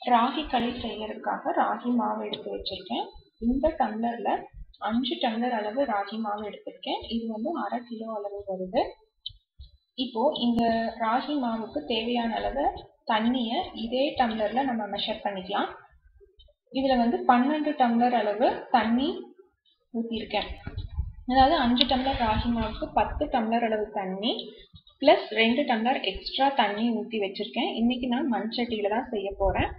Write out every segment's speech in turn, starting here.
ராகி களி செய்யறதுக்காக ராகி மாவு எடுத்து வச்சிருக்கேன் இந்த டம்ளர்ல அஞ்சு டம்ளர் அளவு ராகி மாவு எடுத்திருக்கேன் இது வந்து அரை கிலோ அளவு வருது இப்போ இந்த ராகி மாவுக்கு தேவையான அளவு தண்ணிய இதே டம்ளர்ல நம்ம மெஷர் பண்ணிக்கலாம் இதுல வந்து பன்னெண்டு டம்ளர் அளவு தண்ணி ஊற்றிருக்கேன் அதாவது அஞ்சு டம்ளர் ராகி மாவுக்கு பத்து டம்ளர் அளவு தண்ணி ப்ளஸ் ரெண்டு டம்ளர் எக்ஸ்ட்ரா தண்ணி ஊற்றி வச்சிருக்கேன் இன்னைக்கு நான் மண் சட்டியில தான் செய்ய போறேன்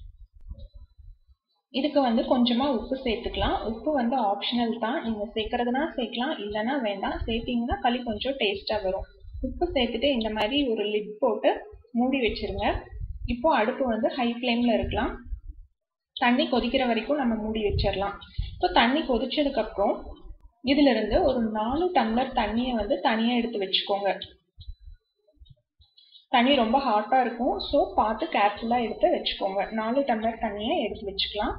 இதுக்கு வந்து கொஞ்சமா உப்பு சேர்த்துக்கலாம் உப்பு வந்து ஆப்ஷனல் தான் நீங்க சேர்க்கறதுனா சேர்க்கலாம் இல்லைன்னா வேண்டாம் சேர்த்தீங்கன்னா களி கொஞ்சம் டேஸ்டா வரும் உப்பு சேர்த்துட்டு இந்த மாதிரி ஒரு லிட் போட்டு மூடி வச்சிருங்க இப்போ அடுப்பு வந்து ஹை ஃப்ளேம்ல இருக்கலாம் தண்ணி கொதிக்கிற வரைக்கும் நம்ம மூடி வச்சிடலாம் இப்போ தண்ணி கொதிச்சதுக்கு அப்புறம் இதுல இருந்து ஒரு நாலு டம்ளர் தண்ணியை வந்து தனியா எடுத்து வச்சுக்கோங்க தண்ணி ரொம்ப ஹாட்டா இருக்கும் ஸோ பார்த்து கேர்ஃபுல்லா எடுத்து வச்சுக்கோங்க நாலு டம்ளர் தண்ணியை எடுத்து வச்சுக்கலாம்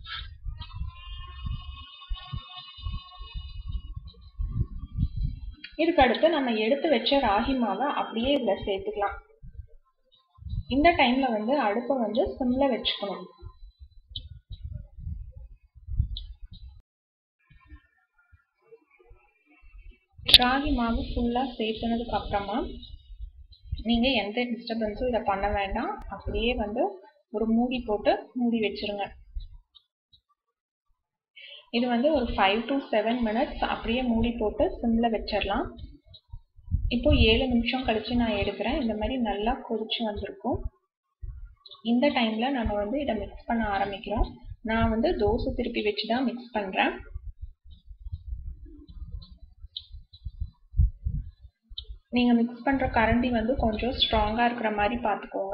இதுக்கு அடுத்து நம்ம எடுத்து வச்ச ராகி மாவை அப்படியே இதுல சேர்த்துக்கலாம் இந்த டைம்ல வந்து அடுப்பை வந்து சிம்ல வச்சுக்கணும் ராகி மாவு ஃபுல்லா சேர்த்துனதுக்கு அப்புறமா நீங்க எந்த டிஸ்டர்பன்ஸும் இதை பண்ண வேண்டாம் அப்படியே வந்து ஒரு மூடி போட்டு மூடி வச்சிருங்க இது வந்து ஒரு ஃபைவ் டு செவன் மினிட்ஸ் அப்படியே மூடி போட்டு சிம்ல வச்சிடலாம் இப்போ ஏழு நிமிஷம் கழிச்சு நான் எடுக்கிறேன் இந்த மாதிரி நல்லா கொதிச்சு வந்திருக்கும் இந்த டைம்ல நம்ம வந்து இதை மிக்ஸ் பண்ண ஆரம்பிக்கிறோம் நான் வந்து தோசை திருப்பி வச்சு தான் மிக்ஸ் பண்றேன் நீங்க மிக்ஸ் பண்ற கரண்டி வந்து கொஞ்சம் ஸ்ட்ராங்கா இருக்கிற மாதிரி பார்த்துக்கோங்க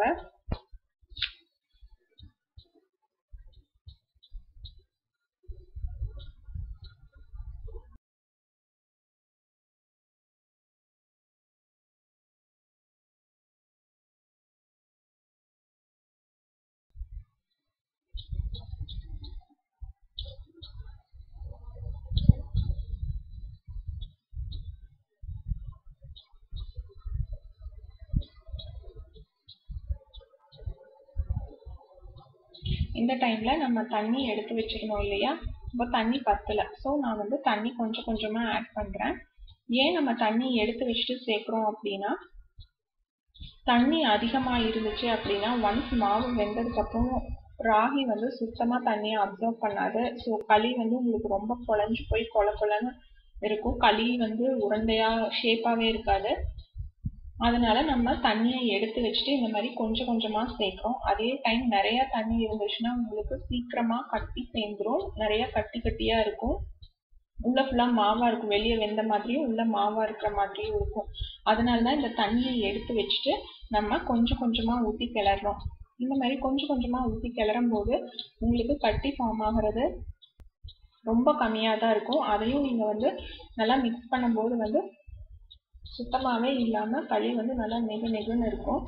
இந்த டைம்ல நம்ம தண்ணி எடுத்து வச்சிருந்தோம் இல்லையா இப்போ தண்ணி பத்தல ஸோ நான் வந்து தண்ணி கொஞ்சம் கொஞ்சமா ஆட் பண்றேன் ஏன் நம்ம தண்ணி எடுத்து வச்சுட்டு சேர்க்கிறோம் அப்படின்னா தண்ணி அதிகமா இருந்துச்சு அப்படின்னா ஒன்ஸ் மாவு வெந்ததுக்கு அப்புறம் ராகி வந்து சுத்தமா தண்ணியை அப்சர்வ் பண்ணாது ஸோ களி வந்து உங்களுக்கு ரொம்ப குழஞ்சு போய் கொல கொலன்னு இருக்கும் களி வந்து உருண்டையா ஷேப்பாவே இருக்காது அதனால நம்ம தண்ணியை எடுத்து வச்சுட்டு இந்த மாதிரி கொஞ்சம் கொஞ்சமா சேர்க்கிறோம் அதே டைம் நிறைய தண்ணி இருந்துச்சுன்னா உங்களுக்கு சீக்கிரமா கட்டி சேர்ந்துரும் நிறைய கட்டி கட்டியா இருக்கும் உள்ள ஃபுல்லா மாவா இருக்கும் வெளியே வெந்த மாதிரியும் உள்ள மாவா இருக்கிற மாதிரியும் இருக்கும் அதனாலதான் இந்த தண்ணியை எடுத்து வச்சுட்டு நம்ம கொஞ்சம் கொஞ்சமா ஊத்தி கிளறோம் இந்த மாதிரி கொஞ்சம் கொஞ்சமா ஊத்தி கிளறும் போது உங்களுக்கு கட்டி ஃபார்ம் ஆகுறது ரொம்ப கம்மியா தான் இருக்கும் அதையும் நீங்க வந்து நல்லா மிக்ஸ் பண்ணும்போது வந்து சுத்தமாவே இல்லாம களி வந்து நல்லா நெகு நெகுன்னு இருக்கும்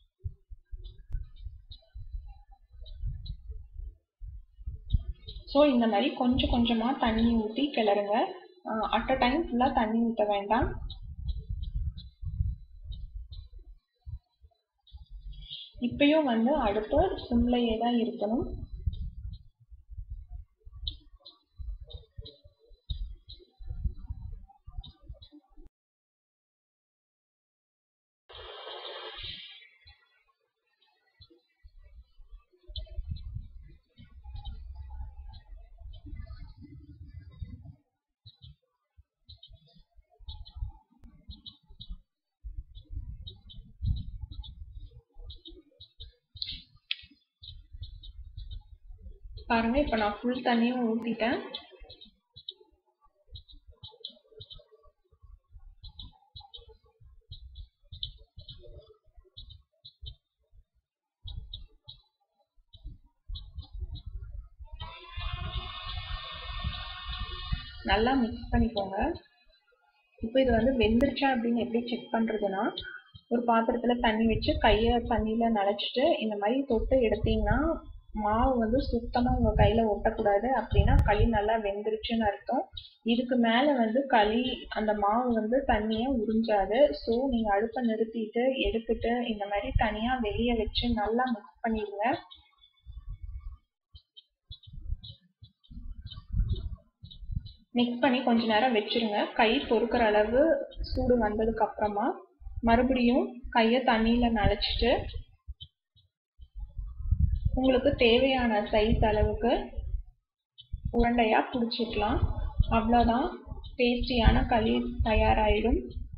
ஸோ இந்த மாதிரி கொஞ்சம் கொஞ்சமா தண்ணி ஊற்றி கிளறுங்க அட் அ டைம் ஃபுல்லா தண்ணி ஊற்ற வேண்டாம் இப்பயும் வந்து அடுப்பு சிம்லையே தான் இருக்கணும் பாருங்க இப்போ நான் ஃபுல் தண்ணியும் ஊற்றிட்டேன் நல்லா மிக்ஸ் பண்ணிக்கோங்க இப்போ இது வந்து வெந்துருச்சா அப்படின்னு எப்படி செக் பண்றதுன்னா ஒரு பாத்திரத்துல தண்ணி வச்சு கைய தண்ணியில நனைச்சிட்டு இந்த மாதிரி தொட்டு எடுத்தீங்கன்னா மாவு வந்து சுத்தமா உங்க கையில ஒட்டக்கூடாது அப்படின்னா களி நல்லா வெந்துருச்சுன்னு அர்த்தம் இதுக்கு மேல வந்து களி அந்த மாவு வந்து தண்ணிய உறிஞ்சாது ஸோ நீங்க அடுப்பை நிறுத்திட்டு எடுத்துட்டு இந்த மாதிரி தனியா வெளியே வச்சு நல்லா மிக்ஸ் பண்ணிடுங்க மிக்ஸ் பண்ணி கொஞ்ச நேரம் வச்சிருங்க கை பொறுக்கிற அளவு சூடு வந்ததுக்கு அப்புறமா மறுபடியும் கையை தண்ணியில் நனைச்சிட்டு உங்களுக்கு தேவையான சைஸ் அளவுக்கு உருண்டையாக பிடிச்சிக்கலாம் அவ்வளோதான் டேஸ்டியான களி தயாராகிடும்